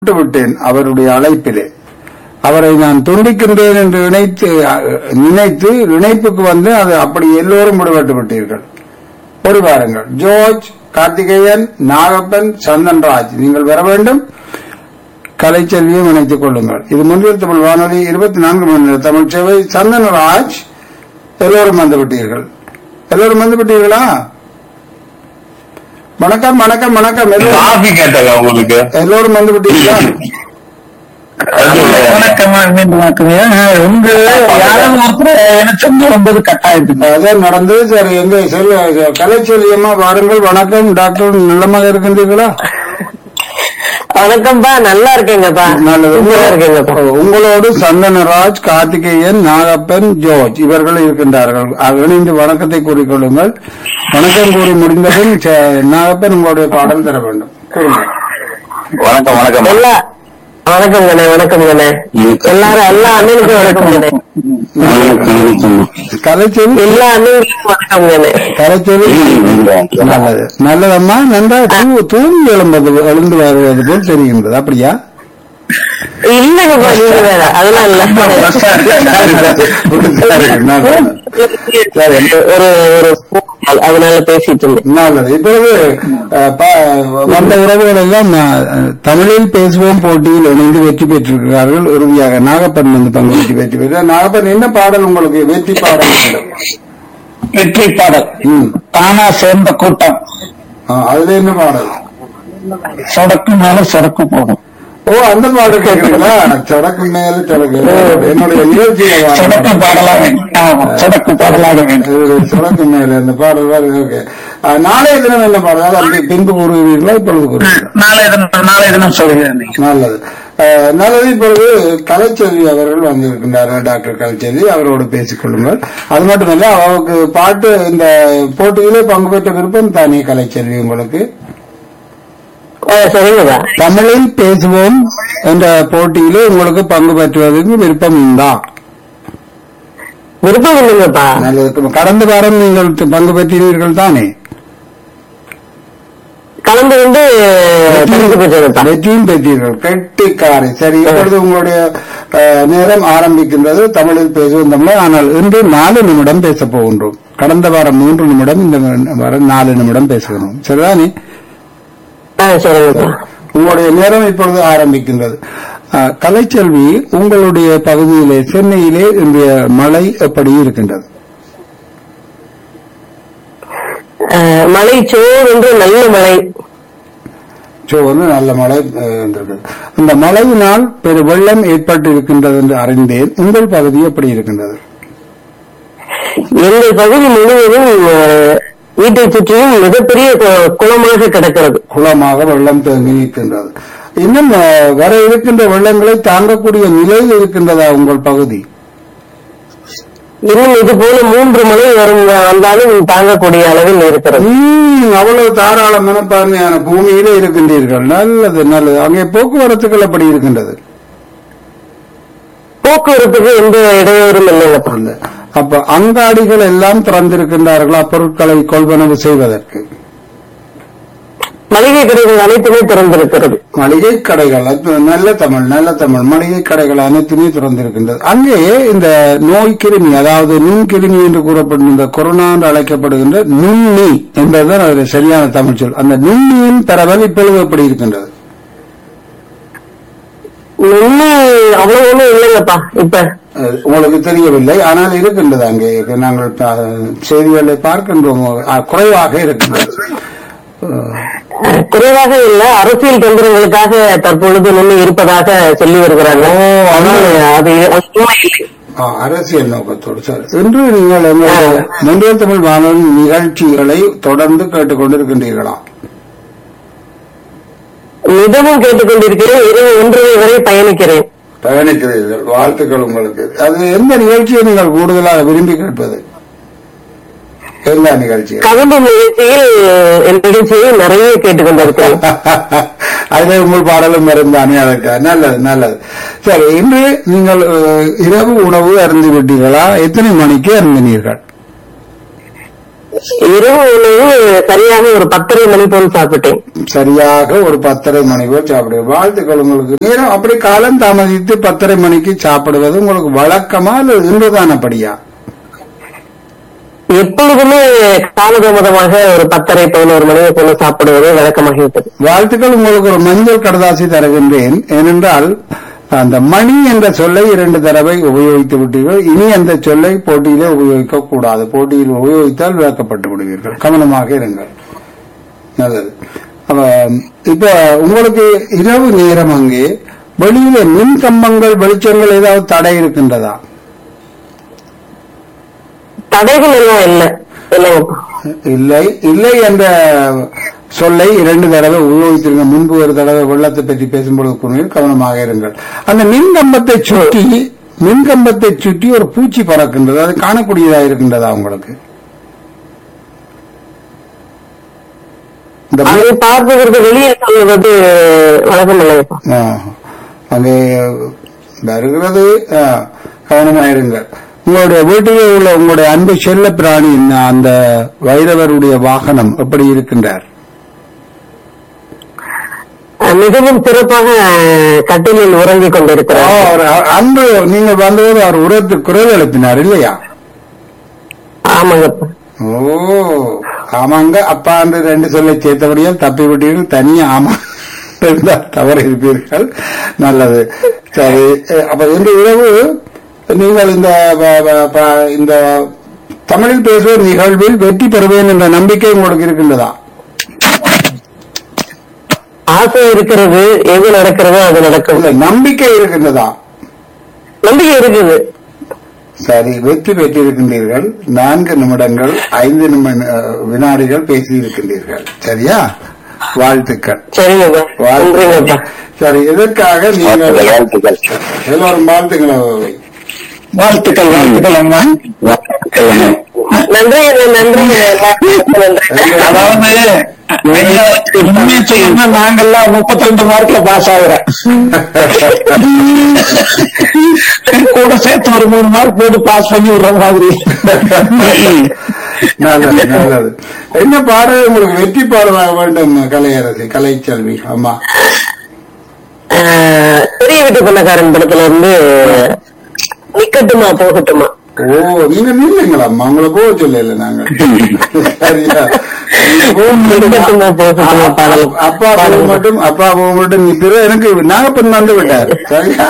விட்டு விட்டேன் அவருடைய அழைப்பிலே அவரை நான் துண்டிக்கின்றேன் என்று இணைத்து அஹ், நினைத்து இணைப்புக்கு வந்து அது அப்படி எல்லோரும் விடுபட்டு விட்டீர்கள் ஒரு வாருங்கள் ஜோர்ஜ் கார்த்திகேயன் நாகப்பன் சந்தன்ராஜ் நீங்கள் வர வேண்டும் கலைச்செல்வியும் இணைத்துக் கொள்ளுங்கள் இது முன்னில் தமிழ் வானொலி இருபத்தி நான்கு மணி நேர தமிழ் சேவை சந்தனராஜ் எல்லோரும் வந்து விட்டீர்கள் எல்லோரும் வந்து விட்டீர்களா வணக்கம் வணக்கம் வணக்கம் எல்லோரும் காஃபி கேட்டங்க உங்களுக்கு எல்லோரும் வந்து விட்டீர்களா வணக்கம் மீண்டும் வணக்கம் உங்க யாராவது ஒருத்தர் எனக்கு சொந்த ஒன்பது கட்டாயிருக்கு அதான் நடந்தது சரி எங்க செல்வ கலைச்செல்வியம்மா வாருங்கள் வணக்கம் டாக்டர் நல்லமாக இருக்கின்றீர்களா வணக்கம்ப்பா நல்லா இருக்கேங்கப்பா நல்லது நல்லா இருக்கேங்கப்பா உங்களோடு சந்தனராஜ் கார்த்திகேயன் நாகப்பன் ஜோர்ஜ் இவர்கள் இருக்கின்றார்கள் ஆக இணைந்து வணக்கத்தை கூறிக்கொள்ளுங்கள் வணக்கம் கூறி முடிந்ததும் ச- நாகப்பன் உங்களுடைய பாடல் தர வேண்டும் கூறுங்கள். வணக்கம் வணக்கம் எல்லா வணக்கம் கண்ணே வணக்கம் கண்ணே எல்லாரும் எல்லா அண்ணனுக்கும் வணக்கம் கண்ணே கலைச்செல்வி எல்லா அண்ணனுக்கும் வணக்கம் கண்ணே கலைச்செல்வி நல்லது நல்லதம்மா நன்றாக தூ- தூங்கி எழும்பது எழுந்து வருவது போல் தெரிகின்றது அப்படியா இல்லங்கப்பா நீங்க வேற அதெல்லாம் இல்ல நல்லது. சரி. ஒரு ஒரு அதனால பேசிட்டு இருந்தேன் நல்லது இப்பொழுது அஹ், ப- வந்த உறவுகள் எல்லாம் அஹ், தமிழில் பேசுவோம் போட்டியில் இணைந்து வெற்றி பெற்றிருக்கிறார்கள் இறுதியாக நாகப்பன் வந்து பங்கு வெற்றி பெற்றி பெற்றார் நாகப்பன் என்ன பாடல் உங்களுக்கு வெற்றி பாடல் வேண்டும்? வெற்றி பாடல் ம். தானா சேர்ந்த கூட்டம் ஆ, அதுல என்ன பாடல் சொடக்கு மேல சொடக்கு போடும் ஓ அந்த பாடல் கேட்கிறீங்களா சொடக்கு மேல சொடக்கு என்னுடைய நிகழ்ச்சியில சொடக்கு பாடல். பாடலாக வேண்டும் ஆமா, சொடக்கு பாடலாக வேண்டும் இது சொடக்கு மேல அந்த பாடல் தான் ஓகே நாளைய தினம் என்ன பாடல் அது அப்படி பின்பு கூறுவீர்களா இப்பொழுது கூறுவீர்களா நாளை தினம் நாளை தினம் சொல்கிறேன் நல்லது அஹ், நல்லது இப்பொழுது கலைச்செல்வி அவர்கள் வந்திருக்கின்றார்கள் டாக்டர் கலைச்செல்வி அவரோடு பேசிக் கொள்ளுங்கள் அது மட்டுமல்ல அவருக்கு பாட்டு இந்த போட்டியிலே பங்கு பெற்ற விருப்பம் தானே கலைச்செல்வி உங்களுக்கு ஆ, சரிங்கப்பா தமிழில் பேசுவோம் என்ற போட்டியிலே உங்களுக்கு பங்கு பெற்றுவதற்கு விருப்பம் உண்டா விருப்பம் இல்லைங்கப்பா நல்லது கடந்த வாரம் நீங்கள் பங்கு பெற்றீர்கள் தானே கலந்து கொண்டு பரிசு பெற்றேங்கப்பா வெற்றியும் பெற்றீர்கள் கெட்டிக்காரை சரி இப்பொழுது உங்களுடைய அஹ், நேரம் ஆரம்பிக்கின்றது தமிழில் பேசுவோம் தமிழ் ஆனால் இன்று நாலு நிமிடம் பேசப் போகின்றோம் கடந்த வாரம் மூன்று நிமிடம் இந்த வாரம் நாலு நிமிடம் பேசுகிறோம் சரிதானே ஆ சரிங்கப்பா உங்களுடைய நேரம் இப்பொழுது ஆரம்பிக்கின்றது அஹ், கலைச்செல்வி உங்களுடைய பகுதியிலே சென்னையிலே இன்றைய மழை எப்படி இருக்கின்றது ஆ, மழை சோர் என்று நல்ல மழை சோ வந்து நல்ல மழை அஹ், இருந்திருக்குது இந்த மழையினால் பெரு வெள்ளம் ஏற்பட்டு இருக்கின்றது என்று அறிந்தேன் உங்கள் பகுதி எப்படி இருக்கின்றது எங்கள் பகுதி முழுவதும் ஆ, வீட்டை சுற்றியும் மிகப்பெரிய கு- குளமாக கிடக்கிறது குளமாக வெள்ளம் தேங்கி நிற்கின்றது இன்னும் அஹ், வர இருக்கின்ற வெள்ளங்களை தாங்கக்கூடிய நிலையில் இருக்கின்றதா உங்கள் பகுதி இன்னும் இது போல மூன்று மழை வரும் வந்தாலும் தாங்கக்கூடிய அளவில் இருக்கிறது ம், அவ்வளவு தாராள மனப்பான்மையான பூமியிலே இருக்கின்றீர்கள் நல்லது நல்லது அங்கே போக்குவரத்துகள் எப்படி இருக்கின்றது போக்குவரத்துக்கு எந்த இடையூறும் இல்லைங்கப்பா அந்த அப்ப அங்காடிகள் எல்லாம் திறந்திருக்கின்றார்களா பொருட்களை கொள்வனவு செய்வதற்கு மளிகை கடைகள் அனைத்துமே திறந்திருக்கிறது மளிகை கடைகள் அது நல்ல தமிழ் நல்ல தமிழ் மளிகை கடைகள் அனைத்துமே திறந்திருக்கின்றது அங்கே இந்த நோய் கிருமி அதாவது நுண்கிருமி என்று கூறப்படும் இந்த கொரோனா என்று அழைக்கப்படுகின்ற நுண்ணி என்பதுதான் அதில் சரியான தமிழ் சொல் அந்த நுண்ணியின் பரவல் இப்பொழுது எப்படி இருக்கின்றது இன்னும் அவ்வளவு ஒண்ணும் இல்லைங்கப்பா இப்ப அஹ், உங்களுக்கு தெரியவில்லை ஆனால் இருக்கின்றது அங்கே நாங்கள் அஹ், செய்திகளை பார்க்கின்றோம் அஹ், குறைவாக இருக்கின்றது அஹ், அஹ், குறைவாக இல்ல அரசியல் தந்திரங்களுக்காக தற்பொழுது நின்று இருப்பதாக சொல்லி வருகிறாங்க ஆனால் அது அது உண்மை இல்லை ஆ, அரசியல் நோக்கத்தோடு சார் இன்று நீங்கள் எங்களுடைய முந்தைய தமிழ் வானொலி நிகழ்ச்சிகளை தொடர்ந்து கேட்டுக்கொண்டிருக்கின்றீர்களா மிகவும் கேட்டுக்கொண்டிருக்கிறேன் இரவு ஒன்றரை வரை பயணிக்கிறேன் பயணிக்கிறீர்கள் வாழ்த்துக்கள் உங்களுக்கு அது எந்த நிகழ்ச்சியை நீங்கள் கூடுதலாக விரும்பி கேட்பது எல்லா நிகழ்ச்சியும் கதம்பு நிகழ்ச்சியில் என் நிகழ்ச்சியை நிறைய கேட்டுக்கொண்டிருக்கிறேன் அதிலே உங்கள் பாடலும் இருந்தானே அதற்கு நல்லது நல்லது சரி இன்று நீங்கள் அஹ், இரவு உணவு அருந்தி விட்டீர்களா எத்தனை மணிக்கு அருந்தினீர்கள் இரவு உணவு சரியாக ஒரு பத்தரை மணி போல் சாப்பிட்டேன் சரியாக ஒரு பத்தரை மணி போல் சாப்பிடுவது வாழ்த்துக்கள் உங்களுக்கு நேரம் அப்படி காலம் தாமதித்து பத்தரை மணிக்கு சாப்பிடுவது உங்களுக்கு வழக்கமா அல்லது இன்றுதானப்படியா எப்பொழுதுமே காலதாமதமாக ஒரு பத்தரை பதினோரு மணி போல சாப்பிடுவது வழக்கமாகிவிட்டது வாழ்த்துக்கள் உங்களுக்கு ஒரு மஞ்சள் கடதாசி தருகின்றேன் ஏனென்றால் அந்த மணி என்ற சொல்லை இரண்டு தடவை உபயோகித்து விட்டீர்கள் இனி அந்த சொல்லை போட்டியிலே உபயோகிக்க கூடாது போட்டியில் உபயோகித்தால் விளக்கப்பட்டு விடுவீர்கள் கவனமாக இருங்கள் நல்லது அப்ப இப்ப உங்களுக்கு இரவு நேரம் அங்கே வெளியில மின் கம்பங்கள் வெளிச்சங்கள் ஏதாவது தடை இருக்கின்றதா தடைகள் எல்லாம் இல்லை இல்லைங்கப்பா இல்லை இல்லை என்ற சொல்லை இரண்டு தடவை உபயோகித்திருங்க முன்பு ஒரு தடவை வெள்ளத்தை பற்றி பேசும்பொழுது கூறினீர்கள் கவனமாக இருங்கள் அந்த மின் கம்பத்தை சுற்றி மின் கம்பத்தை சுற்றி ஒரு பூச்சி பறக்கின்றது அது காணக்கூடியதா இருக்கின்றதா உங்களுக்கு இந்த அதை பார்ப்பதற்கு வெளியே சொல்வது வழக்கம் இல்லைங்கப்பா ஆ, அங்கே வருகிறது ஆ, கவனமாயிருங்கள் உங்களுடைய வீட்டிலே உள்ள உங்களுடைய அன்பு செல்ல பிராணி என்ன? அந்த வைரவருடைய வாகனம் எப்படி இருக்கின்றார் அஹ் மிகவும் சிறப்பாக அஹ், கட்டிலில் உறங்கிக் ஆ, கொண்டிருக்கிறார் அவர் அன்று நீங்க வந்தபோது அவர் உரத்து குரல் எழுப்பினார் இல்லையா ஆமாங்கப்பா ஓ ஆமாங்க அப்பா என்று ரெண்டு சொல்லை சேர்த்தபடியால் தப்பி விட்டீர்கள் தனியா ஆமா இருந்தால் தவறு இருப்பீர்கள் நல்லது சரி அஹ், அப்ப இன்று இரவு நீங்கள் இந்த ப- ப- ப- இந்த தமிழில் பேசுவோர் நிகழ்வில் வெற்றி பெறுவேன் என்ற நம்பிக்கை உங்களுக்கு இருக்கின்றதா ஆசை இருக்கிறது எது நடக்கிறதோ அது நடக்கும் இல்ல நம்பிக்கை இருக்கின்றதா நம்பிக்கை இருக்குது சரி வெற்றி பெற்றிருக்கின்றீர்கள் நான்கு நிமிடங்கள் ஐந்து நிமிட அஹ், வினாடிகள் பேசி இருக்கின்றீர்கள் சரியா வாழ்த்துக்கள் சரிங்கப்பா நன்றிங்கப்பா வாழ்த்துக்கள் சரி இதற்காக நீங்கள் வாழ்த்துக்கள் எல்லோரும் வாழ்த்துக்களை வாழ்த்துக்கள் வாழ்த்துக்கள் அம்மா நன்றி நன்றி நன்றி அதாவது நீங்க உண்மையை செய்யணும்னா நாங்கெல்லாம் முப்பத்தி ரெண்டு மார்க்ல பாஸ் ஆகுறேன் கூட சேர்த்து ஒரு மூணு மார்க் போட்டு பாஸ் பண்ணி விடுற மாதிரி நல்லது நல்லது என்ன பாடல் உங்களுக்கு வெற்றி பாடலாக வேண்டும் கலையரசி கலைச்செல்வி அம்மா அஹ், பெரிய வீட்டு பண்ணக்காரன் படத்துல இருந்து நிக்கட்டுமா போகட்டுமா ஓ நீங்க நில்லுங்களா அம்மா உங்களை போக சொல்லல நாங்க சரியா நீங்க போக நிக்கட்டுமா போகட்டுமா பாடல் அப்பா போக மட்டும் அப்பா போக மட்டும் நிற்கிற எனக்கு நாகப்பன் வந்து விட்டார் சரியா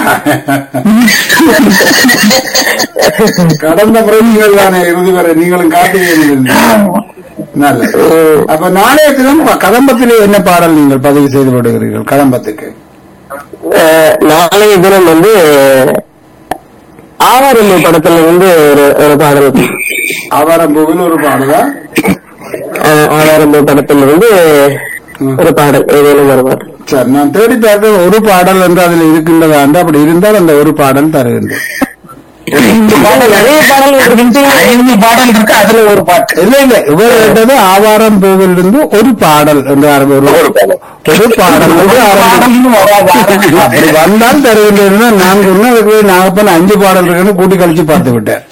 கடந்த முறை நீங்கள் தானே இறுதி வரை நீங்களும் காட்டுவீங்க நல்லது அப்ப நாளைய தினம் கதம்பத்திலே என்ன பாடல் நீங்கள் பதிவு செய்து விடுகிறீர்கள் கதம்பத்துக்கு அஹ், நாளைய தினம் வந்து ஆவாரம்பு படத்துல இருந்து ஒரு ஒரு பாடல் அவரம்புவில் ஒரு பாடலா அஹ், ஆவாரம்பு படத்துல இருந்து ஒரு பாடல் ஏதேனும் ஒரு பாடல் சரி நான் தேடி பார்க்க ஒரு பாடல் என்று அதில் இருக்கின்றதா என்று அப்படி இருந்தால் அந்த ஒரு பாடல் தருகின்றேன் நிறைய பாடல்கள் இருக்கு ஐந்து பாடல் இருக்கு அதுல ஒரு பாட்டு இல்ல இல்ல இவர் கேட்டது ஆவாரம் பூவில் இருந்து ஒரு பாடல் என்று ஆரம்பி ஒரு ஒரு பாடல் என்று ஆரம்பி பாடல்னு வராது அப்படி வந்தால் தருகின்றதுன்னா நான் சொன்ன அதுக்கு நாகப்பன் அஞ்சு பாடல் இருக்குன்னு கூட்டி கழிச்சு பார்த்து விட்டேன்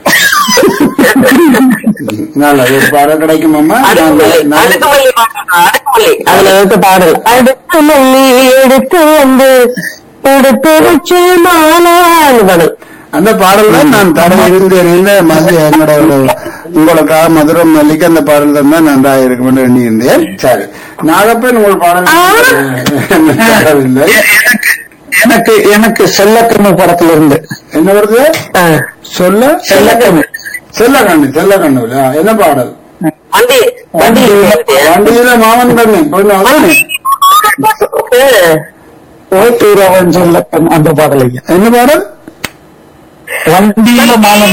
நல்லது ஒரு பாடல் கிடைக்குமாம்மா அடுக்குமல்லி நான் அடுக்குமல்லி பாட்டு, அடுக்குமல்லி அதுல இருக்க பாடல் அடுக்குமல்லி எடுத்து வந்து கொடுத்து வச்சு மாலான்னு பாடல் அந்த பாடல் தான் நான் தர இருந்தேன் இந்த மத்திய என்னோட ஒரு- உங்களுக்காக மதுரம் மல்லிக்கு அந்த பாடல் தான் நன்றாக இருக்கும் என்று எண்ணியிருந்தேன் சரி நாகப்பன் உங்கள் பாடல் பாடல் இல்லை எனக்கு எனக்கு செல்லக்கண்ணு படத்துல இருந்து என்ன வருது ஆ. சொல்ல செல்லக்கண்ணு செல்லக்கண்ணு செல்லக்கண்ணு இல்லையா? என்ன பாடல் வண்டி வண்டி வண்டியில மாமன் கண்ணு பொண்ணு அதானே? ஓட்டூரவன் செல்லக்கண்ணு அந்த பாடல் ஐயா என்ன பாடல் வண்டியில மாலம்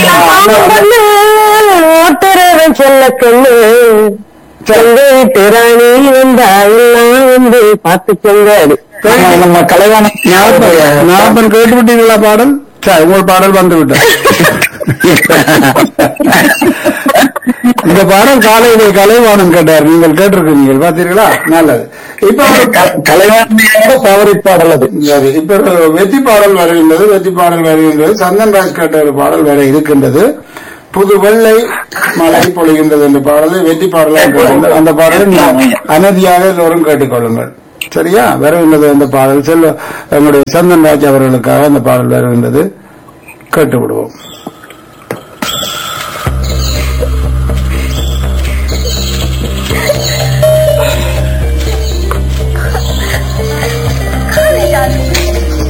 ஓட்டுறவன் சொல்ல கண்ணு சொந்த வீட்டு ராணி வந்தா எல்லாம் வந்து பார்த்துக்கோங்க நம்ம கலைவாணி நாகப்பன் நாகப்பன் கேட்டு விட்டீங்களா பாடல் சரி உங்கள் பாடல் வந்து விட்டது இந்த பாடல் காலையிலே கலைவாணம் கேட்டார் நீங்கள் கேட்டிருக்கீங்க பார்த்தீர்களா நல்லது இப்ப ஒரு- கலைவாணியோட ஃபேவரட் பாடல் அது சரி இப்ப ஒரு வெற்றி பாடல் வருகின்றது வெற்றி பாடல் வருகின்றது சந்தன் ராஜ் கேட்ட ஒரு பாடல் வேற இருக்கின்றது புது வெள்ளை மழை பொழிகின்றது என்ற பாடலை வெற்றி பாடலாக கேட்டிருந்தோம். அந்த பாடலை நீங்கள் அமைதியாக எல்லோரும் கேட்டுக்கொள்ளுங்கள் சரியா வருகின்றது அந்த பாடல் செல்வ எங்களுடைய சந்தன் ராஜ் அவர்களுக்காக அந்த பாடல் வருகின்றது கேட்டு விடுவோம்